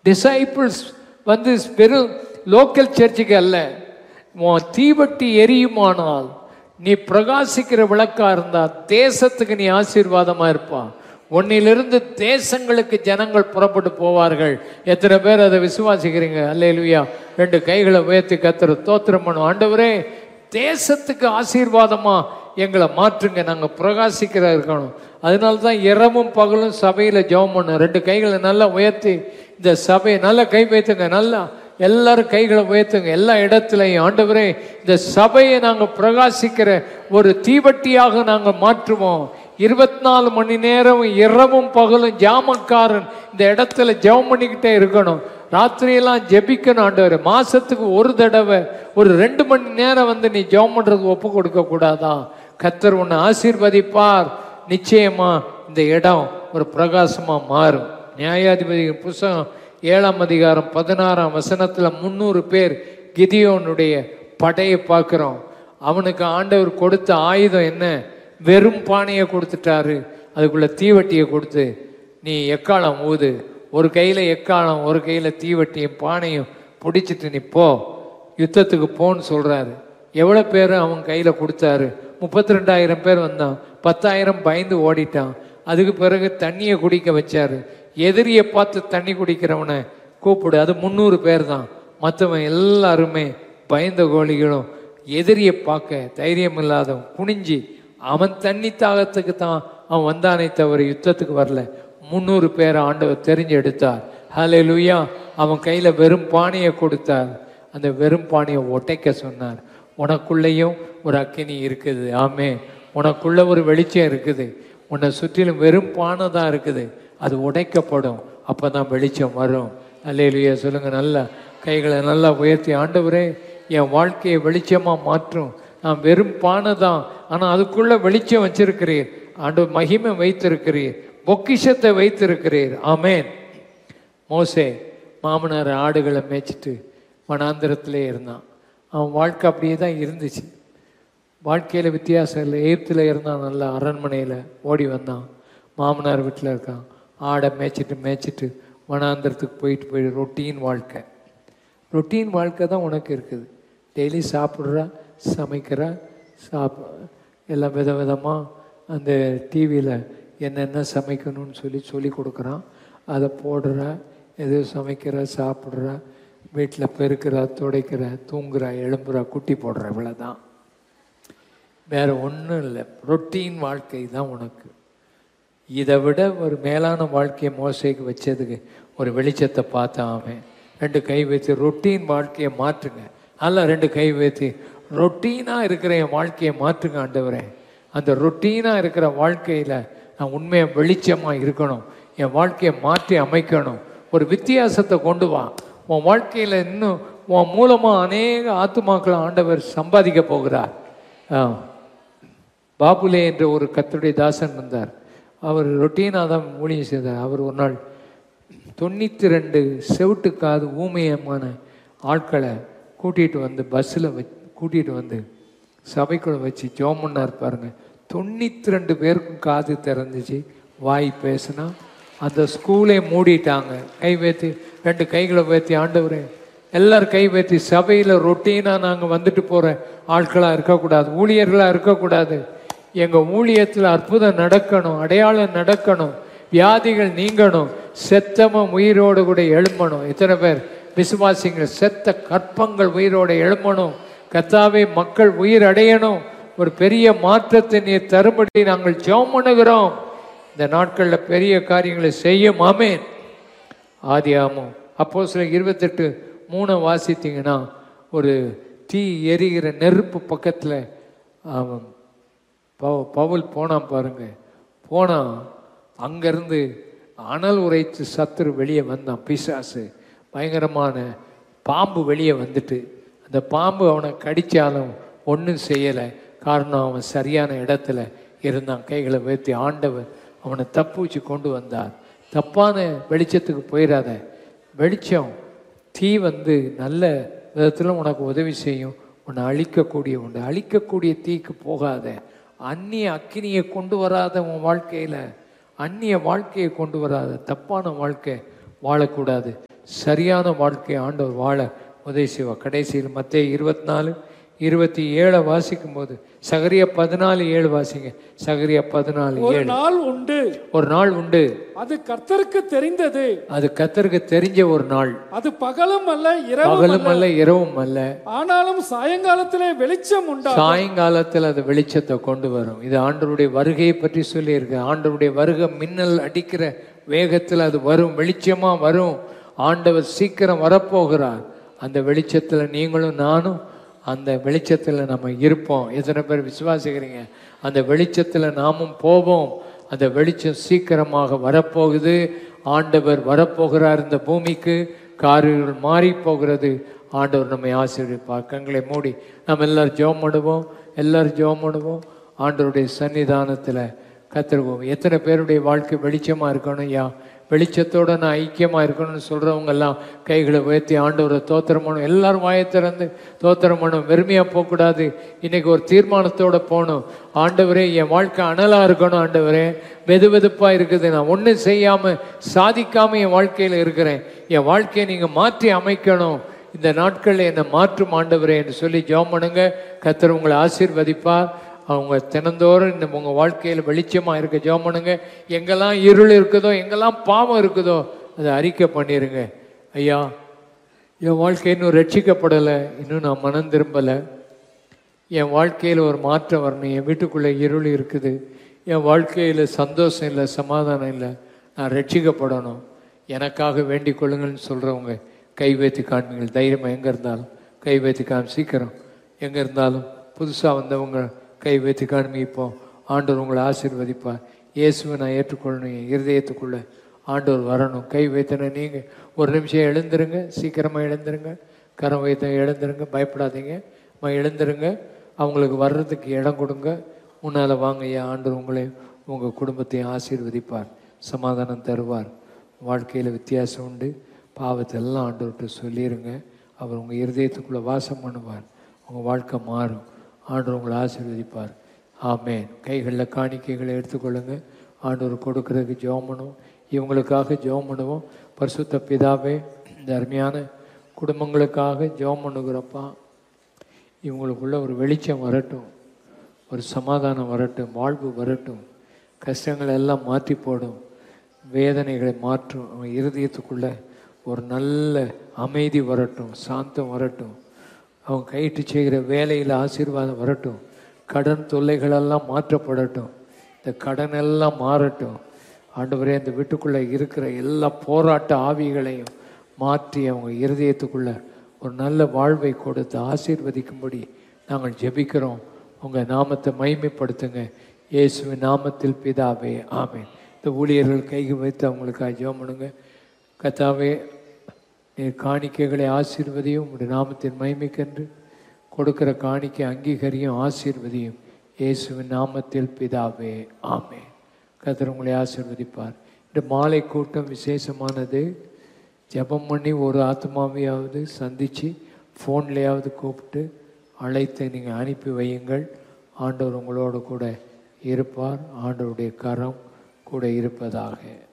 disciples வந்து வெறும் local சர்ச்சுக்கு அல்ல உன் தீவட்டி எரியுமானால் நீ பிரகாசிக்கிற விளக்கா இருந்தா தேசத்துக்கு நீ ஆசீர்வாதமா இருப்பா உன்னிலிருந்து தேசங்களுக்கு ஜனங்கள் புறப்பட்டு போவார்கள் எத்தனை பேர் அதை விசுவாசிக்கிறீங்க அல்லேலுயா ரெண்டு கைகளை உயர்த்தி கத்துற தோத்திரம் பண்ணும் ஆண்டவரே தேசத்துக்கு ஆசீர்வாதமா எங்களை மாற்றுங்க நாங்கள் பிரகாசிக்கிற இருக்கணும் அதனால தான் இரவும் பகலும் சபையில் ஜெபம் பண்ணோம் ரெண்டு கைகளை நல்லா உயர்த்தி இந்த சபையை நல்லா கை வைத்துங்க நல்லா எல்லாரும் கைகளை உயர்த்துங்க எல்லா இடத்துலையும் ஆண்டவரே இந்த சபையை நாங்கள் பிரகாசிக்கிற ஒரு தீவட்டியாக நாங்கள் மாற்றுவோம் இருபத்தி நாலு மணி நேரம் இரவும் பகலும் ஜாமக்காரன் இந்த இடத்துல ஜெபம் பண்ணிக்கிட்டே இருக்கணும் ராத்திரியெல்லாம் ஜெபிக்கணும் ஆண்டவரே மாசத்துக்கு ஒரு தடவை ஒரு ரெண்டு மணி நேரம் வந்து நீ ஜெபம் பண்றது ஒப்பு கொடுக்க கூடாதா கத்தர் உன்னை ஆசீர்வதிப்பார் நிச்சயமா இந்த இடம் ஒரு பிரகாசமா மாறும் நியாயாதிபதி புஸ்தகம் ஏழாம் அதிகாரம் பதினாறாம் வசனத்துல முந்நூறு பேர் கிதியோனுடைய படையை பார்க்கிறோம் அவனுக்கு ஆண்டவர் கொடுத்த ஆயுதம் என்ன வெறும் பானையை கொடுத்துட்டாரு அதுக்குள்ள தீவட்டியை கொடுத்து நீ எக்காலம் ஊது ஒரு கையில எக்காலம் ஒரு கையில தீவட்டியும் பானையும் பிடிச்சிட்டு நீ போ யுத்தத்துக்கு போன்னு சொல்றாரு எவ்வளவு பேர் அவன் கையில கொடுத்தாரு முப்பத்தி ரெண்டாயிரம் பேர் வந்தான் பத்தாயிரம் பயந்து ஓடிட்டான் அதுக்கு பிறகு தண்ணியை குடிக்க வச்சாரு எதிரியை பார்த்து தண்ணி குடிக்கிறவனை கூப்பிடு அது முந்நூறு பேர் தான் மற்றவன் எல்லாருமே பயந்த கோழிகளும் எதிரியை பார்க்க தைரியம் இல்லாதவன் குனிஞ்சி அவன் தண்ணி தாகத்துக்கு தான் அவன் வந்தானே தவிர யுத்தத்துக்கு வரல முந்நூறு பேரை ஆண்டவர் தெரிஞ்சு எடுத்தார் ஹலே லுயா அவன் கையில வெறும் பானையை கொடுத்தார் அந்த வெறும் பானையை ஒட்டைக்க சொன்னார் உனக்குள்ளேயும் ஒரு அக்கினி இருக்குது ஆமே உனக்குள்ள ஒரு வெளிச்சம் இருக்குது உன்னை சுற்றிலும் வெறும் பானை தான் இருக்குது அது உடைக்கப்படும் அப்பதான் வெளிச்சம் வரும் அல்லேலுயா சொல்லுங்க நல்லா கைகளை நல்லா உயர்த்தி ஆண்டவரே என் வாழ்க்கையை வெளிச்சமா மாற்றும் நான் வெறும் பானை தான் ஆனா அதுக்குள்ள வெளிச்சம் வச்சிருக்கிறீர் ஆண்டவர் மகிமை வைத்திருக்கிறீர் பொக்கிஷத்தை வைத்திருக்கிறீர் ஆமேன் மோசே மாமனார் ஆடுகளை மேய்ச்சிட்டு வனாந்திரத்திலே இருந்தான் அவன் வாழ்க்கை அப்படியே தான் இருந்துச்சு வாழ்க்கையில் வித்தியாசம் இல்லை எகிப்தில் இருந்தான் நல்லா அரண்மனையில் ஓடி வந்தான் மாமனார் வீட்டில் இருக்கான் ஆடை மேய்ச்சிட்டு மேய்ச்சிட்டு வனாந்திரத்துக்கு போயிட்டு போயிட்டு ரொட்டீன் வாழ்க்கை ரொட்டீன் வாழ்க்கை தான் உனக்கு இருக்குது டெய்லி சாப்பிட்றா சமைக்கிறா சாப் எல்லாம் வித விதமாக அந்த டிவியில் என்னென்ன சமைக்கணும்னு சொல்லி சொல்லி கொடுக்குறான் அதை போடுறா எது சமைக்கிறா சாப்பிட்றா வீட்டில் பெருக்கிறா துடைக்கிற தூங்குறா எழும்புறா குட்டி போடுற இவ்வளோதான் வேற ஒன்றும் இல்லை ரொட்டீன் வாழ்க்கை தான் உனக்கு இதை விட ஒரு மேலான வாழ்க்கையை மோசைக்கு வச்சதுக்கு ஒரு வெளிச்சத்தை பார்த்தான் அவன் ரெண்டு கை வைத்து ரொட்டீன் வாழ்க்கையை மாற்றுங்க அல்ல ரெண்டு கை வைத்து ரொட்டீனாக இருக்கிற என் வாழ்க்கையை மாற்றுங்க ஆண்டவரே அந்த ரொட்டீனாக இருக்கிற வாழ்க்கையில் நான் உண்மையாக வெளிச்சமாக இருக்கணும் என் வாழ்க்கையை மாற்றி அமைக்கணும் ஒரு வித்தியாசத்தை கொண்டு வா உன் வாழ்க்கையில் இன்னும் உன் மூலமாக அநேக ஆத்துமாக்களை ஆண்டவர் சம்பாதிக்க போகிறார் ஆ பாபுலே என்ற ஒரு கத்தருடைய தாசன் இருந்தார் அவர் ரொட்டீனாக தான் ஊழியம் செய்தார் அவர் ஒரு நாள் தொண்ணூற்றி ரெண்டு செவிட்டு காது ஊமையமான ஆட்களை கூட்டிகிட்டு வந்து பஸ்ஸில் வச் கூட்டிகிட்டு வந்து சபைக்குள்ள வச்சு ஜோம் பண்ணார் பாருங்க தொண்ணூற்றி ரெண்டு பேருக்கும் காது திறந்துச்சு வாய் பேசுனா அந்த ஸ்கூலே மூடிட்டாங்க கை வைத்து ரெண்டு கைகளை வைத்தி ஆண்டவரே எல்லாரும் கை வைத்து சபையில் ரொட்டீனாக நாங்கள் வந்துட்டு போகிற ஆட்களாக இருக்கக்கூடாது ஊழியர்களாக இருக்கக்கூடாது எங்கள் ஊழியத்தில் அற்புதம் நடக்கணும் அடையாளம் நடக்கணும் வியாதிகள் நீங்கணும் செத்தமும் உயிரோடு கூட எழும்பணும் எத்தனை பேர் விசுவாசிங்கள் செத்த கற்பங்கள் உயிரோடு எழும்பணும் கத்தாவே மக்கள் உயிர் அடையணும் ஒரு பெரிய மாற்றத்தை நீர் தரும்படி நாங்கள் ஜெபம் பண்ணுகிறோம் இந்த நாட்களில் பெரிய காரியங்களை செய்யும் ஆமேன் ஆதி ஆமும் அப்போ சில இருபத்தெட்டு மூணை வாசித்தீங்கன்னா ஒரு தீ எரிகிற நெருப்பு பக்கத்தில் அவன் பவு பவுல் போனான் பாருங்க போனான் அங்கேருந்து அனல் உரைத்து சத்துரு வெளியே வந்தான் பிசாசு பயங்கரமான பாம்பு வெளியே வந்துட்டு அந்த பாம்பு அவனை கடித்தாலும் ஒன்றும் செய்யலை காரணம் அவன் சரியான இடத்துல இருந்தான் கைகளை உயர்த்தி ஆண்டவர் அவனை தப்புச்சு கொண்டு வந்தார் தப்பான வெளிச்சத்துக்கு போயிடாத வெளிச்சம் தீ வந்து நல்ல விதத்தில் உனக்கு உதவி செய்யும் உன்னை அழிக்கக்கூடிய உண்டு அழிக்கக்கூடிய தீக்கு போகாத அந்நிய அக்கினியை கொண்டு வராத உன் வாழ்க்கையில் அந்நிய வாழ்க்கையை கொண்டு வராத தப்பான வாழ்க்கை வாழக்கூடாது சரியான வாழ்க்கையை ஆண்டவர் வாழ உதவி செய்வார் கடைசியில் மத்திய இருபத்தி நாலு இருபத்தி ஏழை வாசிக்கும் போது சகரிய பதினாலு ஏழு வாசிங்க சகரிய பதினாலு ஒரு ஏழு நாள் உண்டு ஒரு நாள் உண்டு அது கர்த்தருக்கு தெரிந்தது அது கத்தருக்கு தெரிஞ்ச ஒரு நாள் அது பகலும் அல்ல இரவும் பகலும் அல்ல இரவும் அல்ல ஆனாலும் சாயங்காலத்திலே வெளிச்சம் உண்டா சாயங்காலத்தில் அது வெளிச்சத்தை கொண்டு வரும் இது ஆண்டவருடைய வருகையை பற்றி சொல்லியிருக்கு ஆண்டவருடைய வருகை மின்னல் அடிக்கிற வேகத்தில் அது வரும் வெளிச்சமா வரும் ஆண்டவர் சீக்கிரம் வரப்போகிறார் அந்த வெளிச்சத்தில் நீங்களும் நானும் அந்த வெளிச்சத்தில் நம்ம இருப்போம் எத்தனை பேர் விசுவாசிக்கிறீங்க அந்த வெளிச்சத்தில் நாமும் போவோம் அந்த வெளிச்சம் சீக்கிரமாக வரப்போகுது ஆண்டவர் வரப்போகிறார் இந்த பூமிக்கு காரியங்கள் மாறி போகிறது ஆண்டவர் நம்மை ஆசீர்வதிப்பார் கண்களை மூடி நம்ம எல்லாரும் ஜெபம் பண்ணுவோம் எல்லாரும் ஜெபம் பண்ணுவோம் ஆண்டவருடைய சன்னிதானத்தில் கத்திருவோம் எத்தனை பேருடைய வாழ்க்கை வெளிச்சமாக இருக்கணும் யா வெளிச்சத்தோட நான் ஐக்கியமாக இருக்கணும்னு சொல்கிறவங்க எல்லாம் கைகளை உயர்த்தி ஆண்டவரை தோத்திரம் பண்ணும் எல்லாரும் வாயை திறந்து தோத்திரம் பண்ணும் வெறுமையாக போகக்கூடாது இன்னைக்கு ஒரு தீர்மானத்தோட போகணும் ஆண்டவரே என் வாழ்க்கை அனலாக இருக்கணும் ஆண்டவரே வெது வெதுப்பாக இருக்குது நான் ஒன்றும் செய்யாமல் சாதிக்காமல் என் வாழ்க்கையில் இருக்கிறேன் என் வாழ்க்கையை நீங்கள் மாற்றி அமைக்கணும் இந்த நாட்களில் என்னை மாற்றும் ஆண்டவரே என்று சொல்லி ஜெபம் பண்ணுங்க கத்தர் உங்களை ஆசீர்வதிப்பார் அவங்க தினந்தோறும் இந்த உங்கள் வாழ்க்கையில் வெளிச்சமாக இருக்க ஜெபம் பண்ணுங்க எங்கெல்லாம் இருள் இருக்குதோ எங்கெல்லாம் பாவம் இருக்குதோ அதை அறிக்கை பண்ணிடுங்க ஐயா என் வாழ்க்கை இன்னும் ரட்சிக்கப்படலை இன்னும் நான் மனம் திரும்பலை என் வாழ்க்கையில் ஒரு மாற்றம் வரணும் என் வீட்டுக்குள்ளே இருள் இருக்குது என் வாழ்க்கையில் சந்தோஷம் இல்லை சமாதானம் இல்லை நான் ரட்சிக்கப்படணும் எனக்காக வேண்டிக் கொள்ளுங்கள்னு சொல்கிறவங்க கை வைத்து காண்பீங்கள் தைரியமாக எங்கே இருந்தாலும் கை வைத்து காமி சீக்கிரம் எங்கே இருந்தாலும் புதுசாக வந்தவங்க கை வைத்து காண்பி இப்போ ஆண்டவர் உங்களை ஆசீர்வதிப்பார் இயேசுவை நான் ஏற்றுக்கொள்ளணும் என் இருதயத்துக்குள்ளே ஆண்டவர் வரணும் கை வைத்தன நீங்கள் ஒரு நிமிஷம் எழுந்துருங்க சீக்கிரமாக எழுந்துருங்க கரம் வைத்த எழுந்துருங்க பயப்படாதீங்க அம்மா எழுந்துருங்க அவங்களுக்கு வர்றதுக்கு இடம் கொடுங்க முன்னால் வாங்க ஐயா ஆண்டவர் உங்களை உங்கள் குடும்பத்தையும் ஆசீர்வதிப்பார் சமாதானம் தருவார் வாழ்க்கையில் வித்தியாசம் உண்டு பாவத்தை எல்லாம் ஆண்டவர்கிட்ட சொல்லிடுங்க அவர் உங்கள் இருதயத்துக்குள்ளே வாசம் பண்ணுவார் உங்கள் வாழ்க்கை மாறும் ஆண்டவர் உங்களை ஆசீர்வதிப்பார் ஆமென் கைகளில் காணிக்கைகளை எடுத்துக்கொள்ளுங்க ஆண்டவர் கொடுக்கறதுக்கு ஜெபம் பண்ணுவோம் இவங்களுக்காக ஜெபம் பண்ணுவோம் பரிசுத்த பிதாவே இந்த அருமையான குடும்பங்களுக்காக ஜெபம் பண்ணுகிறப்பா இவங்களுக்குள்ள ஒரு வெளிச்சம் வரட்டும் ஒரு சமாதானம் வரட்டும் வாழ்வு வரட்டும் கஷ்டங்களை எல்லாம் மாற்றி போடும் வேதனைகளை மாற்றும் அவன் இருதயத்துக்குள்ள ஒரு நல்ல அமைதி வரட்டும் சாந்தம் வரட்டும் அவன் கைட்டு செய்கிற வேலையில் ஆசீர்வாதம் வரட்டும் கடன் தொல்லைகளெல்லாம் மாற்றப்படட்டும் இந்த கடன் எல்லாம் மாறட்டும் ஆண்டவரே இந்த வீட்டுக்குள்ளே இருக்கிற எல்லா போராட்ட ஆவிகளையும் மாற்றி அவங்க இருதயத்துக்குள்ள ஒரு நல்ல வாழ்வை கொடுத்து ஆசீர்வதிக்கும்படி நாங்கள் ஜெபிக்கிறோம் உங்கள் நாமத்தை மைமைப்படுத்துங்க இயேசுவின் நாமத்தில் பிதாவே ஆமென் இந்த ஊழியர்கள் கைகு வைத்து அவங்களுக்காக ஜெபம் பண்ணுங்க கத்தாவே நீர் காணிக்கைகளை ஆசீர்வதியும் உங்களுடைய நாமத்தின் மகிமைக்கென்று கொடுக்கிற காணிக்கை அங்கீகரியும் ஆசீர்வதியும் இயேசுவின் நாமத்தில் பிதாவே ஆமே கத்தர் உங்களை ஆசீர்வதிப்பார் இந்த மாலை கூட்டம் விசேஷமானது ஜெபம் பண்ணி ஒரு ஆத்மாவையாவது சந்தித்து ஃபோன்லேயாவது கூப்பிட்டு அழைத்து நீங்கள் அனுப்பி வையுங்கள் ஆண்டவர் உங்களோடு கூட இருப்பார் ஆண்டவருடைய கரம் கூட இருப்பதாக